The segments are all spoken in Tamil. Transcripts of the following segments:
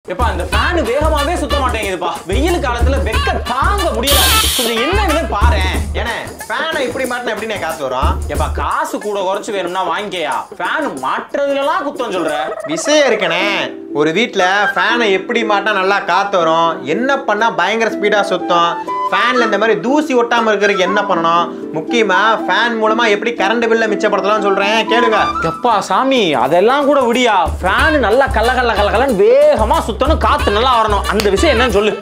எப்பா இந்த ஃபேன் வேகமாவே சுத்த மாட்டேங்குதுப்பா வெயில் காலத்துல வெக்க தாங்க முடியல கொஞ்சம் என்னன்னு பாரு ஏன்னா ஃபேனை இப்படி மாட்டினா எப்படிண்ணே காத்து வரும் எப்பா காசு கூட குறைச்சு வேணும்னா வாங்கிக்கையா ஃபேன் மாட்டுறதுலலாம் குத்தம் சொல்ற விஷயம் இருக்கனே ஒரு வீட்டில் ஃபேனை எப்படி மாட்டினா நல்லா காத்து வரும் என்ன பண்ணால் பயங்கர ஸ்பீடாக சுத்தம் ஃபேனில் இந்த மாதிரி தூசி ஒட்டாமல் இருக்கிறதுக்கு என்ன பண்ணணும் முக்கியமாக ஃபேன் மூலமாக எப்படி கரண்ட் பில்லை மிச்சப்படுத்தலாம்னு சொல்கிறேன் கேளுங்க எப்பா சாமி அதெல்லாம் கூட விடியா ஃபேன் நல்லா கல்ல கல்ல கல்ல கல்லன்னு வேகமா சுத்தணும் காத்து நல்லா வரணும் அந்த விஷயம் என்னன்னு சொல்லு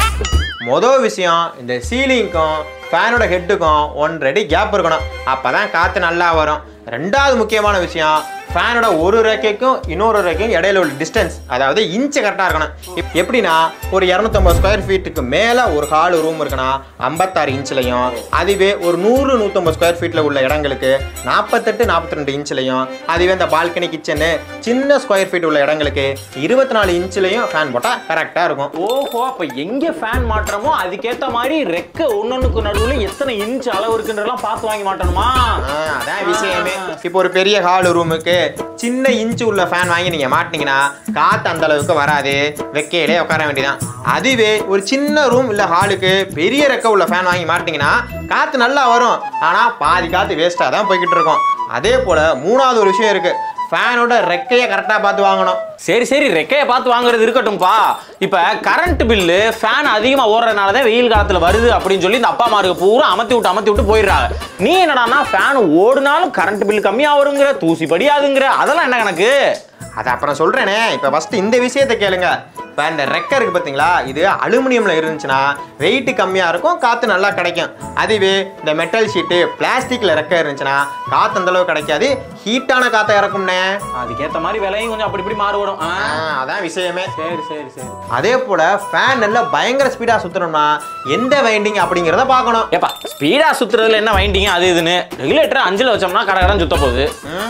மொதல் விஷயம் இந்த சீலிங்க்கும் ஃபேனோட ஹெட்டுக்கும் ஒன்றரை அடி கேப் இருக்கணும் அப்போ தான் காற்று நல்லா வரும் ரெண்டாவது முக்கியமான விஷயம் ஃபேனோட ஒரு ரெக்கைக்கும் இன்னொரு ரெக்கைக்கும் இடையில உள்ள டிஸ்டன்ஸ் அதாவது இன்ச்சு கரெக்டாக இருக்கணும் இப்- எப்படின்னா ஒரு இரநூத்தம்பது ஸ்கொயர் ஃபீட்டுக்கு மேலே ஒரு ஹால் ரூம் இருக்குன்னா ஐம்பத்தாறு இன்ச்லையும் அதுவே ஒரு நூறு நூற்றம்பது ஸ்கொயர் ஃபீட்டில் உள்ள இடங்களுக்கு நாற்பத்தெட்டு நாற்பத்தி ரெண்டு இன்ச்லையும் அதுவே இந்த பால்கனி கிச்சனு சின்ன ஸ்கொயர் ஃபீட் உள்ள இடங்களுக்கு இருபத்தி நாலு இன்ச்லையும் ஃபேன் போட்டால் கரெக்டாக இருக்கும் ஓஹோ அப்ப எங்க ஃபேன் மாட்டுறமோ அதுக்கேத்த மாதிரி ரெக்க ஒன்னொன்னுக்கு நடுவுல எத்தனை இன்ச் அளவு இருக்குன்றதெல்லாம் பார்த்து வாங்கி மாட்டணுமா ஆ, அதான் விஷயமே இப்போ ஒரு பெரிய ஹால் ரூமுக்கு சின்ன இன்ச்சு உள்ள ஃபேன் வாங்கி நீங்க மாட்டினீங்கன்னா காத்து அந்த அளவுக்கு வராது வெக்கையிலே உட்கார வேண்டியதான் அதுவே ஒரு சின்ன ரூம் இல்ல ஹாலுக்கு பெரிய ரெக்க உள்ள ஃபேன் வாங்கி மாட்டினீங்கன்னா காத்து நல்லா வரும் ஆனா பாதி காத்து வேஸ்டா தான் போய்கிட்டு இருக்கும் அதே போல மூணாவது ஒரு விஷயம் இருக்கு ஃபேனோட ரெக்கையை கரெக்டாக பார்த்து வாங்கணும் சரி சரி ரெக்கையை பார்த்து வாங்குறது இருக்கட்டும்பா இப்ப கரண்ட் பில்லு ஃபேன் அதிகமா ஓடுறதுனால தான் வெயில் காலத்துல வருது அப்படின்னு சொல்லி இந்த அப்பா அம்மாருக்கு பூரா அமர்த்தி விட்டு அமர்த்தி விட்டு போயிடுறாங்க நீ என்னடான்னா ஃபேன் ஓடுனாலும் கரண்ட் பில் கம்மியா வருங்கிற தூசி படியாதுங்கிற அதெல்லாம் என்ன கணக்கு அது அப்புறம் சொல்றேனே இப்போ ஃபர்ஸ்ட் இந்த விஷயத்தை கேளுங்க இப்போ இந்த ரெக்கை இருக்கு பார்த்தீங்களா இது அலுமினியம்ல இருந்துச்சுன்னா வெயிட் கம்மியாக இருக்கும் காற்று நல்லா கிடைக்கும் அதுவே இந்த மெட்டல் ஷீட்டு பிளாஸ்டிக்ல ரெக்கை இருந்துச்சுன்னா காற்று அந்த அளவுக்கு கிடைக்காது ஹீட்டான காற்றை இறக்கும்னே அதுக்கேத்த மாதிரி விலையும் கொஞ்சம் அப்படி இப்படி மாறுபடும் ஆ, ஆ, அதான் விஷயமே சரி சரி சரி அதே போல ஃபேன் நல்லா பயங்கர ஸ்பீடாக சுற்றணும்னா எந்த வைண்டிங் அப்படிங்கிறத பார்க்கணும் ஏப்பா ஸ்பீடா சுத்துறதுல என்ன வைண்டிங்க அது இதுன்னு ரெகுலேட்டர் அஞ்சுல வச்சோம்னா கடகடன் சுத்த போகுது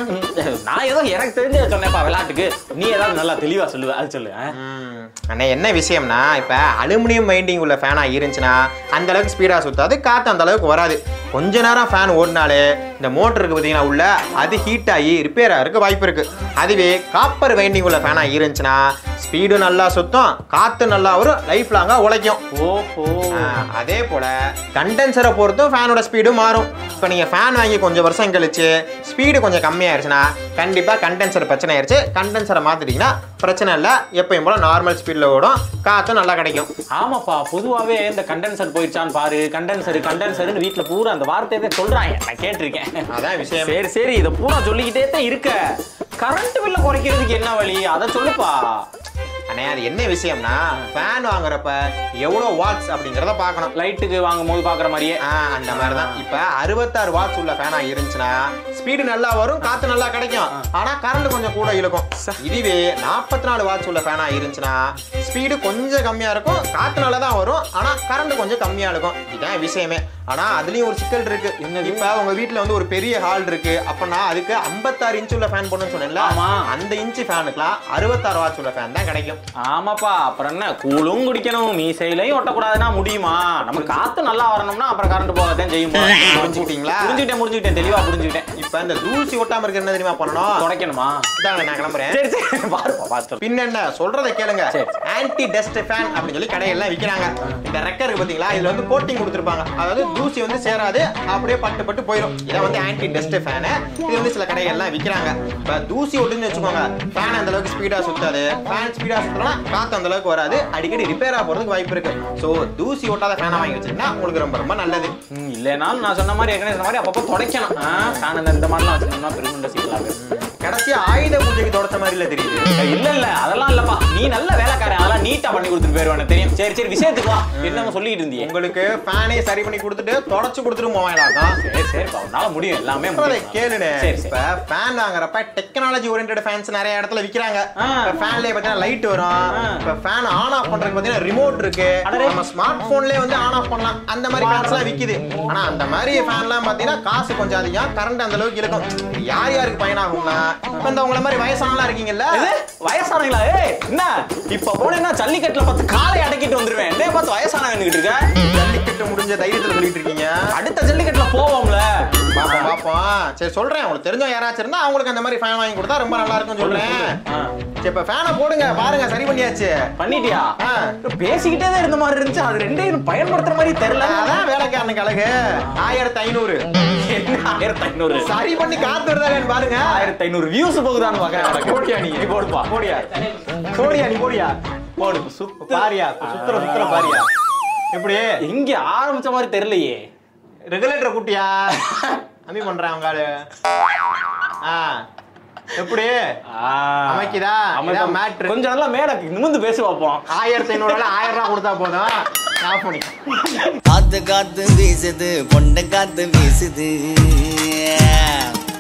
நான் ஏதோ எனக்கு தெரிஞ்ச சொன்னேன்ப்பா விளையாட்டுக்கு நீ ஏதாவது நல்லா தெளிவா சொல்லுவ அது சொல்லு ஆ? ம், அண்ணே என்ன விஷயம்னா இப்போ அலுமினியம் வைண்டிங் உள்ள ஃபேனாக இருந்துச்சுன்னா அந்த அளவுக்கு ஸ்பீடாக சுத்தாது காற்று அந்த அளவுக்கு வராது கொஞ்ச நேரம் ஃபேன் ஓடினாலே இந்த மோட்டர் இருக்கு பார்த்தீங்கன்னா உள்ள அது ஹீட் ஆகி ரிப்பேர் ஆகிறதுக்கு வாய்ப்பு இருக்கு அதுவே காப்பர் வைண்டிங் உள்ள ஃபேனாக இருந்துச்சுன்னா ஸ்பீடு நல்லா சுத்தம் காற்று நல்லா வரும் லைஃப் லாங்காக உழைக்கும் ஓஹோ ஆ, அதே போல கண்டென்சரை பொறுத்தும் ஃபேனோட ஸ்பீடு மாறும் இப்போ நீங்கள் ஃபேன் வாங்கி கொஞ்சம் வருஷம் கழிச்சு ஸ்பீடு கொஞ்சம் கம்மியாயிருச்சுன்னா கண்டிப்பாக கண்டென்சர் பிரச்சனை ஆயிருச்சு கண்டென்சரை மாற்றிட்டீங்கன்னா பிரச்சனை இல்லை எப்பயும் போல நார்மல் ஸ்பீடில் ஓடும் காற்றும் நல்லா கிடைக்கும் ஆமாப்பா பொதுவாவே இந்த கண்டென்சர் போயிடுச்சான்னு பாரு கண்டென்சர் கண்டென்சர்னு வீட்ல பூரா அந்த வார்த்தையை தான் சொல்றாங்க நான் கேட்டிருக்கேன் அதான் விஷயம் சரி சரி இதை பூரா சொல்லிக்கிட்டே தான் இருக்க கரண்ட் பில்ல குறைக்கிறதுக்கு என்ன வழி அதை சொல்லுப்பா அண்ணே அது என்ன விஷயம்னா ஃபேன் வாங்குறப்ப எவ்வளோ வாட்ஸ் அப்படிங்கிறத பார்க்கணும் லைட்டுக்கு வாங்கும் போது பாக்குற மாதிரியே ஆ, அந்த மாதிரி தான் இப்போ அறுபத்தாறு வாட்ஸ் உள்ள ஃபேனா இருந்துச்சுன்னா ஸ்பீடு நல்லா வரும் காத்து நல்லா கிடைக்கும் ஆனா கரண்ட் கொஞ்சம் கூட இழுக்கும் இதுவே நாற்பத்தி நாலு வாட்ஸ் உள்ள ஃபேனா இருந்துச்சுன்னா ஸ்பீடு கொஞ்சம் கம்மியா இருக்கும் காத்து நல்லா தான் வரும் ஆனா கரண்ட் கொஞ்சம் கம்மியா இருக்கும் இதான் விஷயமே ஆனா அதுலயும் ஒரு சிக்கல் இருக்கு என்னது? இப்ப உங்க வீட்ல வந்து ஒரு பெரிய ஹால் இருக்கு அப்பனா அதுக்கு 56 இன்ச் உள்ள ஃபேன் போடணும்னு சொன்னேன்ல ஆமா. அந்த இன்ச் ஃபேனுக்குலாம் அறுபத்தாறு வாட்ஸ் உள்ள ஃபேன் தான் கிடைக்கும் ஆமாப்பா அப்புறம் என்ன கூழும் குடிக்கணும் மீசையிலையும் ஒட்டக்கூடாதுன்னா முடியுமா நம்ம காத்து நல்லா வரணும்னா அப்புறம் கரண்ட் போகத்தான் செய்யுமா புரிஞ்சுக்கிட்டீங்களா புரிஞ்சுக்கிட்டேன் புரிஞ்சுக்கிட்டேன் தெளிவா புரிஞ்சுக்கிட்டேன் இப்ப இந்த தூசி ஒட்டாம இருக்க என்ன தெரியுமா பண்ணணும் துடைக்கணுமா இதாங்க நான் கிளம்புறேன் சரி சரி பாருப்பா பார்த்து பின்ன என்ன சொல்றத கேளுங்க சரி. ஆன்டி டஸ்ட் ஃபேன் அப்படின்னு சொல்லி கடையெல்லாம் விக்கிறாங்க இந்த ரெக்கர் இருக்கு பாத்தீங்களா இதுல வந்து கோட்டிங் கொடுத்துருப்பாங்க அதாவது தூசி வந்து சேராது அப்படியே பட்டு பட்டு போயிடும் இதான் வந்து ஆன்டி டஸ்ட் ஃபேனு இது வந்து சில கடைகள்லாம் விக்கிறாங்க இப்ப தூசி ஒட்டுன்னு வச்சுக்கோங்க ஃபேன் அந்த அளவுக்கு ஸ்பீடா சுத்தாது ஃபேன் ஸ்பீடா சுத்தலாம் காத்து அந்த அளவுக்கு வராது அடிக்கடி ரிப்பேர் போறதுக்கு வாய்ப்பு இருக்கு சோ தூசி ஒட்டாத ஃபேனை வாங்கி வச்சிருந்தா உங்களுக்கு ரொம்ப ரொம்ப நல்லது ம், இல்லைனாலும் நான் சொன்ன மாதிரி ஏற்கனவே சொன்ன மாதிரி அப்பப்போ துடைக்கணும் ஆ, ஃபேன் இந்த இந்த மாதிரிலாம் வச்சுக்கணும்னா பெருகுண்ட சீக்கிரம் கடைசி ஆயுத பூஜைக்கு தொடச்ச மாதிரி இல்ல தெரியுது இல்ல இல்ல அதெல்லாம் இல்லப்பா நீ நல்ல வேலைக்காரன் அதெல்லாம் நீட்டா பண்ணி கொடுத்துட்டு போயிருவானு தெரியும் சரி சரி விஷயத்துக்கு வா என்னமோ சொல்லிட்டு இருந்தியே உங்களுக்கு ஃபேனே சரி பண்ணி கொடுத்துட்டு தொடச்சு கொடுத்துட்டு போவாங்களாக்கா சரி சரிப்பா உன்னால முடியும் எல்லாமே சொல்றதை முடியும். கேளுனே சரி சரி இப்ப ஃபேன் வாங்குறப்ப டெக்னாலஜி ஓரியன்டட் ஃபேன்ஸ் நிறைய இடத்துல விக்கிறாங்க ஆ. இப்ப ஃபேன்லயே பாத்தீங்கன்னா லைட் வரும் ஆ. இப்ப ஃபேன் ஆன் ஆஃப் பண்றதுக்கு பாத்தீங்கன்னா ரிமோட் இருக்கு அடடே. நம்ம ஸ்மார்ட் போன்லயே வந்து ஆன் ஆஃப் பண்ணலாம் அந்த மாதிரி ஃபேன்ஸ் எல்லாம் விக்குது ஆனா அந்த மாதிரி ஃபேன்லாம் பாத்தீங்கன்னா காசு கொஞ்சம் அதிகம் கரண்ட் அந்த அளவுக்கு இழுக்கும் இது யார் யாருக்கு பயனாகும்னா இப்ப இந்த உங்கள மாதிரி வயசானலாம் இருக்கீங்கல்ல எது வயசானங்களா ஏய் என்ன இப்ப போனேன்னா ஜல்லிக்கட்டுல பார்த்து காலை அடக்கிட்டு வந்துருவேன் என்ன பார்த்து வயசானவன்கிட்டு இருக்க ஜல்லிக்கட்டு முடிஞ்ச தைரியத்துல சொல்லிட்டு இருக்கீங்க அடுத்த ஜல்லிக்கட்டுல போவோம்ல பாப்போம் பாப்போம் சரி சொல்றேன் உங்களுக்கு தெரிஞ்சவங்க யாராச்சும் இருந்தா அவங்களுக்கு அந்த மாதிரி ஃபேன் வாங்கி கொடுத்தா ரொம்ப நல்லா இருக்கும்னு சொல்றேன் ஆ. சரி இப்ப ஃபேனை போடுங்க பாருங்க சரி பண்ணியாச்சு பண்ணிட்டியா ஆ. பேசிக்கிட்டே தான் இருந்த மாதிரி இருந்துச்சு அது ரெண்டையும் பயன்படுத்துற மாதிரி தெரியல அதான் வேலைக்காரனுக்கு அழகு ஆயிரத்தி ஐநூறு என்ன ஆயிரத்தி ஐநூறு சரி பண்ணி காத்து வருதான்னு பாருங்க ஆயிரத்தி ஐநூறு வியூஸ் போகுதான்னு பாக்குறேன் போடியா நீ நீ போடுப்பா போடியா போடியா நீ போடியா போடு சுத்த பாரியா சுத்துற சுத்துற பாரியா எப்படி இங்க ஆரம்பிச்ச மாதிரி தெரியலையே ரெகுலேட்டர் குட்டியா அம்மி பண்றேன் அவங்க ஆளு ஆ எப்படி அமைக்குதா? இதான் matter. கொஞ்சம் நல்லா மேல நிமிந்து பேசி பார்ப்போம் ஆயிரத்தி ஐநூறு ஆயிரம் ரூபாய் கொடுத்தா போதும் ஆஃப் பண்ணி காத்து காத்து வீசுது பொண்ட காத்து வீசுது